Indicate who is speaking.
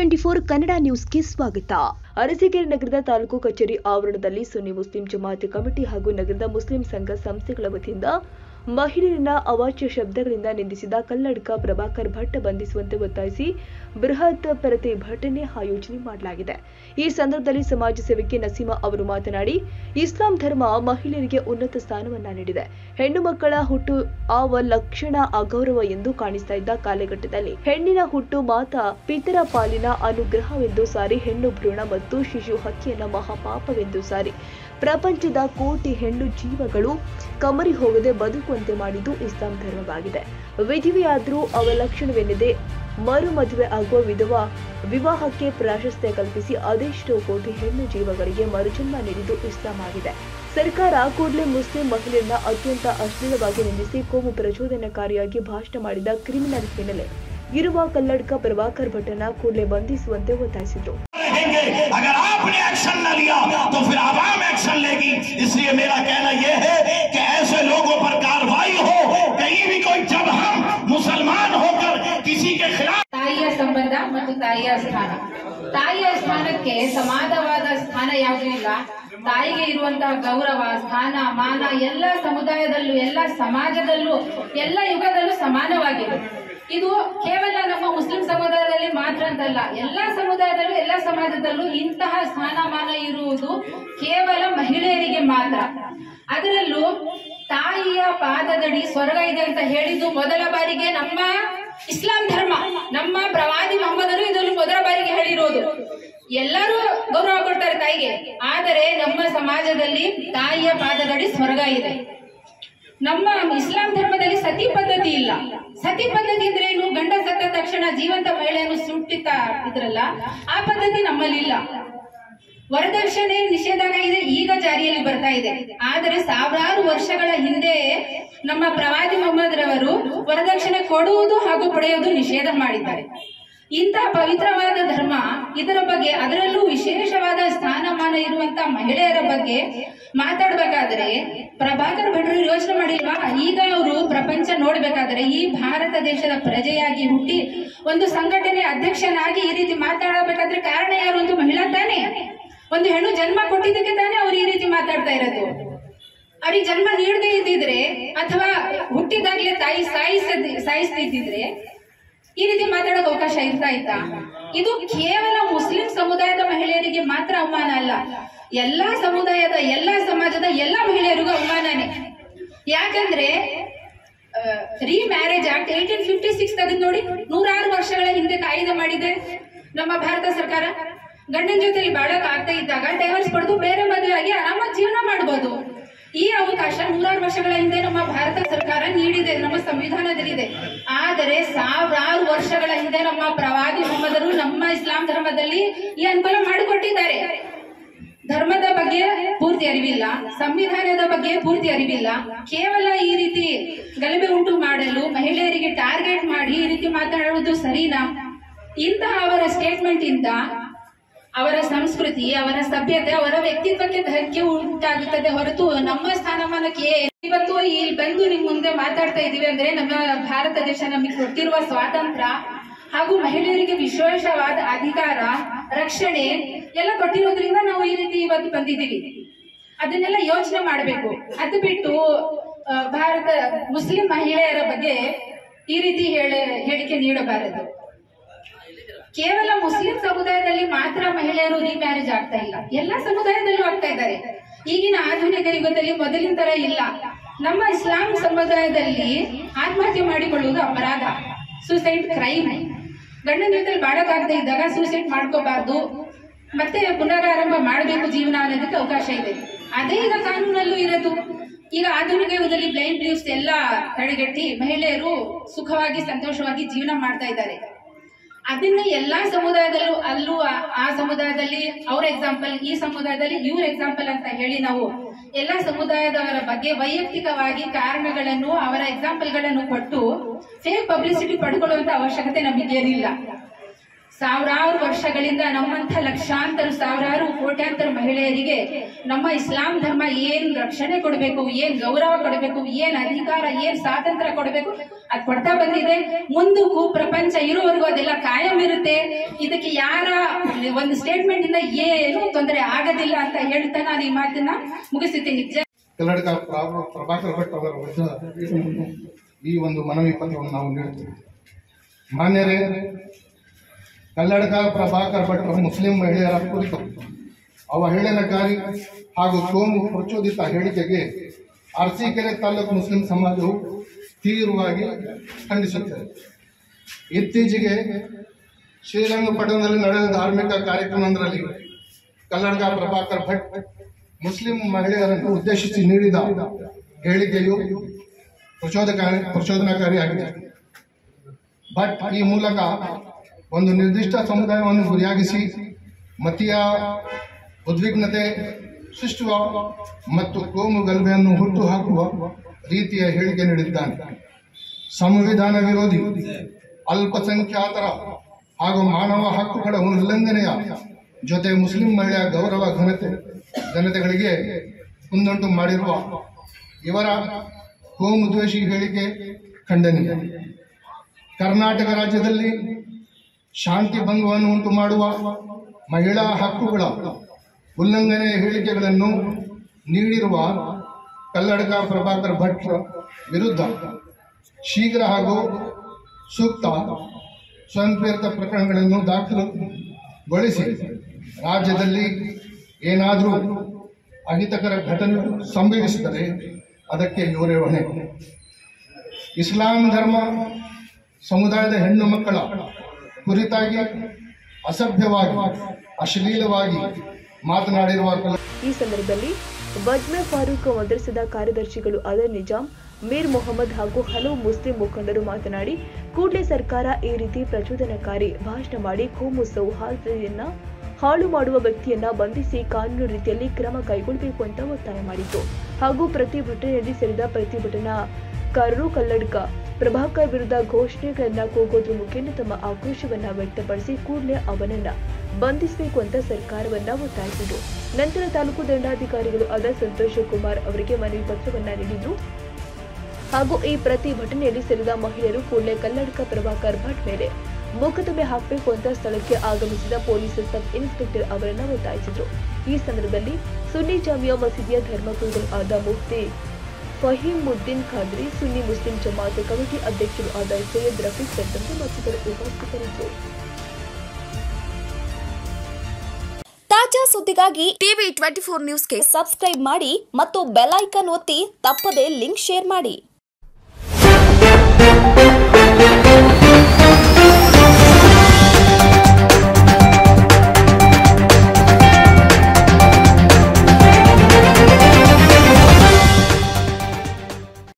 Speaker 1: twenty four Kannada ನ್ಯೂಸ್ಗೆ ಸ್ವಾಗತ ಅರಸೀಕೆರೆ ನಗರದ ತಾಲೂಕು ಕಚೇರಿ ಆವರಣದಲ್ಲಿ ಸುನ್ನಿ ಮುಸ್ಲಿಂ ಜಮಾತ್ ಕಮಿಟಿ ಹಾಗೂ ನಗರದ ಮುಸ್ಲಿಂ ಸಂಘ ಸಂಸ್ಥೆಗಳ ವತಿಯಿಂದ ಮಹಿಳೆಯರನ್ನ ಅವಾಚ್ಯ ಶಬ್ದಗಳಿಂದ ನಿಂದಿಸಿದ ಕಲ್ಲಡ್ಕ ಪ್ರಭಾಕರ್ ಭಟ್ ಬಂಧಿಸುವಂತೆ ಒತ್ತಾಯಿಸಿ ಬೃಹತ್ ಪ್ರತಿಭಟನೆ ಆಯೋಜನೆ ಮಾಡಲಾಗಿದೆ ಈ ಸಂದರ್ಭದಲ್ಲಿ ಸಮಾಜ ಸೇವಕಿ ನಸೀಮಾ ಅವರು ಮಾತನಾಡಿ ಇಸ್ಲಾಂ ಧರ್ಮ ಮಹಿಳೆಯರಿಗೆ ಉನ್ನತ ಸ್ಥಾನವನ್ನ ನೀಡಿದೆ ಹೆಣ್ಣು ಮಕ್ಕಳ ಹುಟ್ಟು ಆವ ಲಕ್ಷಣ ಅಗೌರವ ಎಂದು ಕಾಣಿಸ್ತಾ ಇದ್ದ ಕಾಲಘಟ್ಟದಲ್ಲಿ ಹೆಣ್ಣಿನ ಹುಟ್ಟು ಮಾತ ಪಿತರ ಪಾಲಿನ ಅನುಗ್ರಹವೆಂದು ಸಾರಿ ಹೆಣ್ಣು ಭ್ರೂಣ ಮತ್ತು ಶಿಶು ಹತ್ಯೆಯನ್ನ ಮಹಾಪಾಪವೆಂದು ಸಾರಿ ಪ್ರಪಂಚದ ಕೋಟಿ ಹೆಣ್ಣು ಜೀವಗಳು ಕಮರಿ ಹೋಗದೆ ಬದುಕುವಂತೆ ಮಾಡಿದ್ದು ಇಸ್ಲಾಂ ಧರ್ಮವಾಗಿದೆ ವಿಧಿವೆಯಾದರೂ ಅವಲಕ್ಷಣವೆನ್ನದೆ ಮರು ಮದುವೆ ಆಗುವ ವಿಧವಾ ವಿವಾಹಕ್ಕೆ ಪ್ರಾಶಸ್ತ್ಯ ಕಲ್ಪಿಸಿ ಅದೆಷ್ಟೋ ಕೋಟಿ ಹೆಣ್ಣು ಜೀವಗಳಿಗೆ ಮರುಜನ್ಮ ನೀಡಿದ್ದು ಇಸ್ಲಾಂ ಆಗಿದೆ ಸರ್ಕಾರ ಕೂಡಲೇ ಮುಸ್ಲಿಂ ಮಹಿಳೆಯರನ್ನ ಅತ್ಯಂತ ಅಶ್ಲೀಲವಾಗಿ ನಿಂದಿಸಿ ಕೋಮು ಪ್ರಚೋದನಕಾರಿಯಾಗಿ ಭಾಷಣ ಮಾಡಿದ ಕ್ರಿಮಿನಲ್ ಹಿನ್ನೆಲೆ ಇರುವ ಕಲ್ಲಡ್ಕ ಪ್ರಭಾಕರ್ ಭಟ್ಟನ ಕೂಡಲೇ ಬಂಧಿಸುವಂತೆ ಒತ್ತಾಯಿಸಿದರು
Speaker 2: रहेंगे अगर आपने एक्शन न लिया तो फिर आवाम एक्शन लेगी इसलिए मेरा कहना यह है कि ऐसे लोगों पर कार्रवाई हो कहीं भी कोई जब हम मुसलमान होकर किसी के खिलाफ
Speaker 3: ತಾಯಿಯ ಸಂಬಂಧ ಮತ್ತು ತಾಯಿಯ ಸ್ಥಾನ ತಾಯಿಯ ಸ್ಥಾನಕ್ಕೆ ಸಮಾನವಾದ ಸ್ಥಾನ ಯಾವುದೂ ಇಲ್ಲ ತಾಯಿಗೆ ಇರುವಂತಹ ಗೌರವ ಸ್ಥಾನ ಮಾನ ಎಲ್ಲ ಸಮುದಾಯದಲ್ಲೂ ಎಲ್ಲ ಸಮಾಜದಲ್ಲೂ ಎಲ್ಲ ಯುಗದಲ್ಲೂ ಸಮಾನವಾಗಿದೆ ಇದು ಕೇವಲ ನಮ್ಮ ಮುಸ್ಲಿಂ ಸಮುದಾಯದಲ್ಲಿ ಮಾತ್ರ ಅಂತಲ್ಲ ಎಲ್ಲ ಸಮುದಾಯದಲ್ಲೂ ಎಲ್ಲ ಸಮಾಜದಲ್ಲೂ ಇಂತಹ ಸ್ಥಾನಮಾನ ಇರುವುದು ಕೇವಲ ಮಹಿಳೆಯರಿಗೆ ಮಾತ್ರ ಅದರಲ್ಲೂ ತಾಯಿಯ ಪಾದದಡಿ ಸ್ವರ್ಗ ಇದೆ ಅಂತ ಹೇಳಿದ್ದು ಮೊದಲ ಬಾರಿಗೆ ನಮ್ಮ ಇಸ್ಲಾಂ ಧರ್ಮ ನಮ್ಮ ಪ್ರವಾದಿ ಮೊಹಮ್ಮದರು ಇದನ್ನು ಮೊದಲ ಬಾರಿಗೆ ಹೇಳಿರೋದು ಎಲ್ಲರೂ ಗೌರವ ಕೊಡ್ತಾರೆ ತಾಯಿಗೆ ಆದರೆ ನಮ್ಮ ಸಮಾಜದಲ್ಲಿ ತಾಯಿಯ ಪಾದದಡಿ ಸ್ವರ್ಗ ಇದೆ ನಮ್ಮ ಇಸ್ಲಾಂ ಧರ್ಮದಲ್ಲಿ ಸತಿ ಪದ್ಧತಿ ಇಲ್ಲ ಸತಿ ಪದ್ಧತಿ ಅಂದ್ರೆ ಏನು ಗಂಡ ಸತ್ತ ತಕ್ಷಣ ಜೀವಂತ ಮಹಿಳೆಯನ್ನು ಸುಟ್ಟಿತ ಇದ್ರಲ್ಲ ಆ ಪದ್ಧತಿ ನಮ್ಮಲ್ಲಿ ಇಲ್ಲ ವರದಕ್ಷಿಣೆ ನಿಷೇಧ ಇದೆ ಈಗ ಜಾರಿಯಲ್ಲಿ ಬರ್ತಾ ಇದೆ ಆದರೆ ಸಾವಿರಾರು ವರ್ಷಗಳ ಹಿಂದೆ ನಮ್ಮ ಪ್ರವಾದಿ ಮೊಹಮ್ಮದ್ ರವರು ವರದಕ್ಷಿಣೆ ಕೊಡುವುದು ಹಾಗೂ ಪಡೆಯುವುದು ನಿಷೇಧ ಮಾಡಿದ್ದಾರೆ ಇಂತಹ ಪವಿತ್ರವಾದ ಧರ್ಮ ಇದರ ಬಗ್ಗೆ ಅದರಲ್ಲೂ ವಿಶೇಷವಾದ ಸ್ಥಾನಮಾನ ಇರುವಂತಹ ಮಹಿಳೆಯರ ಬಗ್ಗೆ ಮಾತಾಡ್ಬೇಕಾದ್ರೆ ಪ್ರಭಾಕರ್ ಭಟ್ರು ಯೋಚನೆ ಮಾಡಿಲ್ವಾ ಈಗ ಅವರು ಪ್ರಪಂಚ ನೋಡ್ಬೇಕಾದ್ರೆ ಈ ಭಾರತ ದೇಶದ ಪ್ರಜೆಯಾಗಿ ಹುಟ್ಟಿ ಒಂದು ಸಂಘಟನೆ ಅಧ್ಯಕ್ಷನಾಗಿ ಈ ರೀತಿ ಮಾತಾಡಬೇಕಾದ್ರೆ ಕಾರಣ ಯಾರು ಒಂದು ಮಹಿಳಾ ತಾನೇ ಒಂದು ಹೆಣ್ಣು ಜನ್ಮ ಕೊಟ್ಟಿದ್ದಕ್ಕೆ ತಾನೇ ಅವ್ರು ಈ ರೀತಿ ಮಾತಾಡ್ತಾ ಇರೋದು ಅವ್ರಿಗೆ ಜನ್ಮ ನೀಡದೇ ಇದ್ದಿದ್ರೆ ಅಥವಾ ಹುಟ್ಟಿದಾಗ್ಲೇ ತಾಯಿ ಸಾಯಿಸದ್ ಸಾಯಿಸ್ತಿದ್ದಿದ್ರೆ ಈ ರೀತಿ ಮಾತಾಡೋಕೆ ಅವಕಾಶ ಇರ್ತಾ ಇತ್ತಾ ಇದು ಕೇವಲ ಮುಸ್ಲಿಂ ಸಮುದಾಯದ ಮಹಿಳೆಯರಿಗೆ ಮಾತ್ರ ಅವಮಾನ ಅಲ್ಲ ಎಲ್ಲಾ ಸಮುದಾಯದ ಎಲ್ಲಾ ಸಮಾಜದ ಎಲ್ಲಾ ಮಹಿಳೆಯರಿಗೂ ಅವಮಾನನೇ ಯಾಕಂದ್ರೆ remarriage act eighteen fifty six ತೆಗೆದು ನೋಡಿ ನೂರಾರು ವರ್ಷಗಳ ಹಿಂದೆ ಕಾಯ್ದೆ ಮಾಡಿದೆ ನಮ್ಮ ಭಾರತ ಸರ್ಕಾರ ಗಂಡನ ಜೊತೆಲಿ ಬಾಳಕ್ ಆಗ್ತಾ ಇದ್ದಾಗ ಡೈವರ್ಸ್ ಪಡೆದು ಬೇರೆ ಮದುವೆ ಆಗಿ ಆರಾಮಾಗಿ ಜೀವನ ಮಾಡಬಹುದು ಈ ಅವಕಾಶ ನೂರಾರು ವರ್ಷಗಳ ಹಿಂದೆ ನಮ್ಮ ಭಾರತ ಸರ್ಕಾರ ನೀಡಿದೆ ನಮ್ಮ ಸಂವಿಧಾನದಲ್ಲಿದೆ ಆದರೆ ಸಾವಿರಾರು ವರ್ಷಗಳ ಹಿಂದೆ ನಮ್ಮ ಪ್ರವಾದಿ ಮೊಹಮ್ಮದರು ನಮ್ಮ ಇಸ್ಲಾಂ ಧರ್ಮದಲ್ಲಿ ಈ ಅನುಕೂಲ ಮಾಡಿಕೊಟ್ಟಿದ್ದಾರೆ ಧರ್ಮದ ಬಗ್ಗೆ ಪೂರ್ತಿ ಅರಿವಿಲ್ಲ ಸಂವಿಧಾನದ ಬಗ್ಗೆ ಪೂರ್ತಿ ಅರಿವಿಲ್ಲ ಕೇವಲ ಈ ರೀತಿ ಗಲಭೆ ಉಂಟು ಮಾಡಲು ಮಹಿಳೆಯರಿಗೆ ಟಾರ್ಗೆಟ್ ಮಾಡಿ ಈ ರೀತಿ ಮಾತನಾಡುವುದು ಸರಿನಾ ಇಂತಹ ಅವರ ಸ್ಟೇಟ್ಮೆಂಟ್ ಇಂದ ಅವರ ಸಂಸ್ಕೃತಿ ಅವರ ಸಭ್ಯತೆ ಅವರ ವ್ಯಕ್ತಿತ್ವಕ್ಕೆ ಧಕ್ಕೆ ಉಂಟಾಗುತ್ತದೆ ಹೊರತು ನಮ್ಮ ಸ್ಥಾನಮಾನಕ್ಕೆ ಇವತ್ತು ಇಲ್ಲಿ ಬಂದು ನಿಮ್ ಮುಂದೆ ಮಾತಾಡ್ತಾ ಇದೀವಿ ಅಂದ್ರೆ ನಮ್ಮ ಭಾರತ ದೇಶ ನಮಗೆ ಕೊಟ್ಟಿರುವ ಸ್ವಾತಂತ್ರ್ಯ ಹಾಗೂ ಮಹಿಳೆಯರಿಗೆ ವಿಶೇಷವಾದ ಅಧಿಕಾರ ರಕ್ಷಣೆ ಎಲ್ಲ ಕೊಟ್ಟಿರೋದ್ರಿಂದ ನಾವು ಈ ರೀತಿ ಇವತ್ತು ಬಂದಿದ್ದೀವಿ ಅದನ್ನೆಲ್ಲ ಯೋಚನೆ ಮಾಡಬೇಕು ಅದು ಬಿಟ್ಟು ಆ, ಭಾರತ ಮುಸ್ಲಿಂ ಮಹಿಳೆಯರ ಬಗ್ಗೆ ಈ ರೀತಿ ಹೇಳ ಹೇಳಿಕೆ ನೀಡಬಾರದು ಕೇವಲ ಮುಸ್ಲಿಂ ಸಮುದಾಯದಲ್ಲಿ ಮಾತ್ರ ಮಹಿಳೆಯರು ಮ್ಯಾರೇಜ್ ಆಗ್ತಾ ಇಲ್ಲ ಎಲ್ಲ ಸಮುದಾಯದಲ್ಲೂ ಆಗ್ತಾ ಇದ್ದಾರೆ ಈಗಿನ ಆಧುನಿಕ ಯುಗದಲ್ಲಿ ಮೊದಲಿನ ತರ ಇಲ್ಲ ನಮ್ಮ ಇಸ್ಲಾಂ ಸಮುದಾಯದಲ್ಲಿ ಆತ್ಮಹತ್ಯೆ ಮಾಡಿಕೊಳ್ಳುವುದು ಅಪರಾಧ ಸೂಸೈಡ್ ಕ್ರೈಮ್ ಗಂಡನ ಜೊತೆಲಿ ಬಾಳಕ್ಕಾಗದೇ ಇದ್ದಾಗ ಸೂಸೈಡ್ ಮಾಡ್ಕೋಬಾರ್ದು ಮತ್ತೆ ಪುನರಾರಂಭ ಮಾಡಬೇಕು ಜೀವನ ಅನ್ನೋದಕ್ಕೆ ಅವಕಾಶ ಇದೆ ಅದೇ ಈಗ ಕಾನೂನಲ್ಲೂ ಇರೋದು ಈಗ ಆಧುನಿಕ ಯುಗದಲ್ಲಿ ಬ್ಲೈಂಡ್ ಲೀವ್ಸ್ ಎಲ್ಲ ತಡೆಗಟ್ಟಿ ಮಹಿಳೆಯರು ಸುಖವಾಗಿ ಸಂತೋಷವಾಗಿ ಜೀವನ ಮಾಡ್ತಾ ಇದ್ದಾರೆ ಅದನ್ನ ಎಲ್ಲಾ ಸಮುದಾಯದಲ್ಲೂ ಅಲ್ಲೂ ಆ- ಆ ಸಮುದಾಯದಲ್ಲಿ ಅವ್ರ ಎಕ್ಸಾಂಪಲ್ ಈ ಸಮುದಾಯದಲ್ಲಿ ಇವ್ರ ಎಕ್ಸಾಂಪಲ್ ಅಂತ ಹೇಳಿ ನಾವು ಎಲ್ಲಾ ಸಮುದಾಯದವರ ಬಗ್ಗೆ ವೈಯಕ್ತಿಕವಾಗಿ ಕಾರಣಗಳನ್ನು ಅವರ ಎಕ್ಸಾಂಪಲ್ಗಳನ್ನು ಕೊಟ್ಟು ಫೇಕ್ ಪಬ್ಲಿಸಿಟಿ ಪಡ್ಕೊಳ್ಳುವಂತ ಅವಶ್ಯಕತೆ ನಮಗೇನಿಲ್ಲ ಸಾವಿರಾರು ವರ್ಷಗಳಿಂದ ನಮ್ಮಂಥ ಲಕ್ಷಾಂತರ ಸಾವಿರಾರು ಕೋಟ್ಯಾಂತರ ಮಹಿಳೆಯರಿಗೆ ನಮ್ಮ ಇಸ್ಲಾಂ ಧರ್ಮ ಏನ್ ರಕ್ಷಣೆ ಕೊಡಬೇಕು ಏನ್ ಗೌರವ ಕೊಡಬೇಕು ಏನ್ ಅಧಿಕಾರ ಏನ್ ಸ್ವಾತಂತ್ರ್ಯ ಕೊಡಬೇಕು ಅದ್ ಕೊಡ್ತಾ ಬಂದಿದೆ ಮುಂದಕ್ಕೂ ಪ್ರಪಂಚ ಇರುವವರೆಗೂ ಅದೆಲ್ಲ ಕಾಯಂ ಇರುತ್ತೆ ಇದಕ್ಕೆ ಯಾರ ಒಂದು ಸ್ಟೇಟ್ಮೆಂಟ್ ಇಂದ ಏನು ತೊಂದರೆ ಆಗೋದಿಲ್ಲ ಅಂತ ಹೇಳ್ತಾ ನಾನು ಈ ಮಾತನ್ನ ಮುಗಿಸುತ್ತೀನಿ ಜೈ
Speaker 4: ಕನ್ನಡಕ ಪ್ರಾ- ಪ್ರಭಾಕರ್ ಭಟ್ ಅವರ ವಿರುದ್ಧ ಈ ಒಂದು ಮನವಿ ಪತ್ರವನ್ನು ನಾವು ನೀಡುತ್ತೇವೆ ಮಾನ್ಯರೇ ಕನ್ನಡಕ ಪ್ರಭಾಕರ್ ಭಟ್ರು ಮುಸ್ಲಿಂ ಮಹಿಳೆಯರ ಕುರಿತು ಅವಹೇಳನಕಾರಿ ಹಾಗೂ ಕೋಮು ಪ್ರಚೋದಿತ ಹೇಳಿಕೆಗೆ ಅರಸೀಕೆರೆ ತಾಲೂಕು ಮುಸ್ಲಿಂ ಸಮಾಜವು ತೀವ್ರವಾಗಿ ಖಂಡಿಸುತ್ತದೆ ಇತ್ತೀಚೆಗೆ ಶ್ರೀರಂಗಪಟ್ಟಣದಲ್ಲಿ ನಡೆದ ಧಾರ್ಮಿಕ ಕಾರ್ಯಕ್ರಮವೊಂದರಲ್ಲಿ ಕಲ್ಲಡ್ಗ ಪ್ರಭಾಕರ್ ಭಟ್ ಮುಸ್ಲಿಂ ಮಹಿಳೆಯರನ್ನು ಉದ್ದೇಶಿಸಿ ನೀಡಿದ ಹೇಳಿಕೆಯು ಪ್ರಚೋದಕಾರಿ ಪ್ರಚೋದನಕಾರಿಯಾಗಿದೆ ಭಟ್ ಈ ಮೂಲಕ ಒಂದು ನಿರ್ದಿಷ್ಟ ಸಮುದಾಯವನ್ನು ಗುರಿಯಾಗಿಸಿ ಮತೀಯ ಉದ್ವಿಗ್ನತೆ ಸೃಷ್ಟಿಸುವ ಮತ್ತು ಕೋಮು ಗಲಭೆಯನ್ನು ಹುಟ್ಟುಹಾಕುವ ರೀತಿಯ ಹೇಳಿಕೆ ನೀಡಿದ್ದಾನೆ ಸಂವಿಧಾನ ವಿರೋಧಿ ಅಲ್ಪಸಂಖ್ಯಾತರ ಹಾಗೂ ಮಾನವ ಹಕ್ಕುಗಳ ಉಲ್ಲಂಘನೆಯ ಜೊತೆ ಮುಸ್ಲಿಂ ಮಹಿಳೆಯ ಗೌರವ ಘನತೆ ಘನತೆಗಳಿಗೆ ಕುಂದುಂಟು ಮಾಡಿರುವ ಇವರ ಕೋಮು ದ್ವೇಷಿ ಹೇಳಿಕೆ ಖಂಡನೀಯ ಕರ್ನಾಟಕ ರಾಜ್ಯದಲ್ಲಿ ಶಾಂತಿ ಭಂಗವನ್ನು ಉಂಟು ಮಾಡುವ ಮಹಿಳಾ ಹಕ್ಕುಗಳ ಉಲ್ಲಂಘನೆಯ ಹೇಳಿಕೆಗಳನ್ನು ನೀಡಿರುವ ಕಲ್ಲಡ್ಕ ಪ್ರಭಾಕರ್ ಭಟ್ ವಿರುದ್ಧ ಶೀಘ್ರ ಹಾಗೂ ಸೂಕ್ತ ಸ್ವಯಂಪ್ರೇರಿತ ಪ್ರಕರಣಗಳನ್ನು ದಾಖಲುಗೊಳಿಸಿ ರಾಜ್ಯದಲ್ಲಿ ಏನಾದರೂ ಅಹಿತಕರ ಘಟನೆ ಸಂಭವಿಸಿದರೆ ಅದಕ್ಕೆ ಇವರೇ ಹೊಣೆ ಇಸ್ಲಾಂ ಧರ್ಮ ಸಮುದಾಯದ ಹೆಣ್ಣು ಮಕ್ಕಳ ಕುರಿತಾಗಿ ಅಸಭ್ಯವಾಗಿ ಅಶ್ಲೀಲವಾಗಿ ಮಾತನಾಡಿರುವ ಕೆಲ
Speaker 1: ಈ ಸಂದರ್ಭದಲ್ಲಿ ವಜ್ಮೆ ಫಾರೂಕ್ ಮದ್ರಸದ ಕಾರ್ಯದರ್ಶಿಗಳು ಅದರ್ ನಿಜಾಮ್ ಮೀರ್ ಮೊಹಮ್ಮದ್ ಹಾಗೂ ಹಲವು ಮುಸ್ಲಿಂ ಮುಖಂಡರು ಮಾತನಾಡಿ ಕೂಡಲೇ ಸರ್ಕಾರ ಈ ರೀತಿ ಪ್ರಚೋದನಕಾರಿ ಭಾಷಣ ಮಾಡಿ ಕೋಮು ಸೌಹಾರ್ದತೆಯನ್ನ ಹಾಳು ಮಾಡುವ ವ್ಯಕ್ತಿಯನ್ನ ಬಂಧಿಸಿ ಕಾನೂನು ರೀತಿಯಲ್ಲಿ ಕ್ರಮ ಕೈಗೊಳ್ಳಬೇಕು ಅಂತ ಒತ್ತಾಯ ಮಾಡಿತು ಹಾಗೂ ಪ್ರತಿಭಟನೆಯಲ್ಲಿ ಸೇರಿದ ಪ್ರತಿಭಟನಾಕಾರರು ಕಲ್ಲಡ್ಕ ಪ್ರಭಾಕರ್ ವಿರುದ್ಧ ಘೋಷಣೆಗಳನ್ನ ಕೂಗೋದ್ರ ಮುಖೇನ ತಮ್ಮ ಆಕ್ರೋಶವನ್ನ ವ್ಯಕ್ತಪಡಿಸಿ ಕೂಡಲೇ ಅವನನ್ನ ಬಂಧಿಸಬೇಕು ಅಂತ ಸರ್ಕಾರವನ್ನ ಒತ್ತಾಯಿಸಿದರು ನಂತರ ತಾಲೂಕು ದಂಡಾಧಿಕಾರಿಗಳು ಆದ ಸಂತೋಷ್ ಕುಮಾರ್ ಅವರಿಗೆ ಮನವಿ ಪತ್ರವನ್ನ ನೀಡಿದ್ರು ಹಾಗೂ ಈ ಪ್ರತಿಭಟನೆಯಲ್ಲಿ ಸೇರಿದ ಮಹಿಳೆಯರು ಕೂಡಲೇ ಕಲ್ಲಡ್ಕ ಪ್ರಭಾಕರ್ ಭಟ್ ಮೇಲೆ ಮೊಕದ್ದಮೆ ಹಾಕಬೇಕು ಅಂತ ಸ್ಥಳಕ್ಕೆ ಆಗಮಿಸಿದ ಪೊಲೀಸ್ ಸಬ್ ಇನ್ಸ್ಪೆಕ್ಟರ್ ಅವರನ್ನ ಒತ್ತಾಯಿಸಿದ್ರು ಈ ಸಂದರ್ಭದಲ್ಲಿ ಸುನ್ನಿ ಜಾಮಿಯಾ ಮಸೀದಿಯ ಧರ್ಮಗುರುಗಳು ಆದ ಮುಫ್ತಿ ಫಹೀಮುದ್ದೀನ್ ಖಾದ್ರಿ ಸುನ್ನಿ ಮುಸ್ಲಿಂ ಜಮಾತ್ ಕಮಿಟಿ ಅಧ್ಯಕ್ಷರು ಆದ ಸೈಯದ್ ರಫೀಕ್ ಸೇರಿದಂತೆ ಮತ್ತಿತರರು ಉಪಸ್ಥಿತರಿದ್ದರು
Speaker 5: ತಾಜಾ ಸುದ್ದಿಗಾಗಿ ಟಿವಿ ಟ್ವೆಂಟಿ ಫೋರ್ ನ್ಯೂಸ್ಗೆ ಸಬ್ಸ್ಕ್ರೈಬ್ ಮಾಡಿ ಮತ್ತು ಬೆಲ್ ಐಕಾನ್ ಒತ್ತಿ ತಪ್ಪದೇ ಲಿಂಕ್ ಶೇರ್ ಮಾಡಿ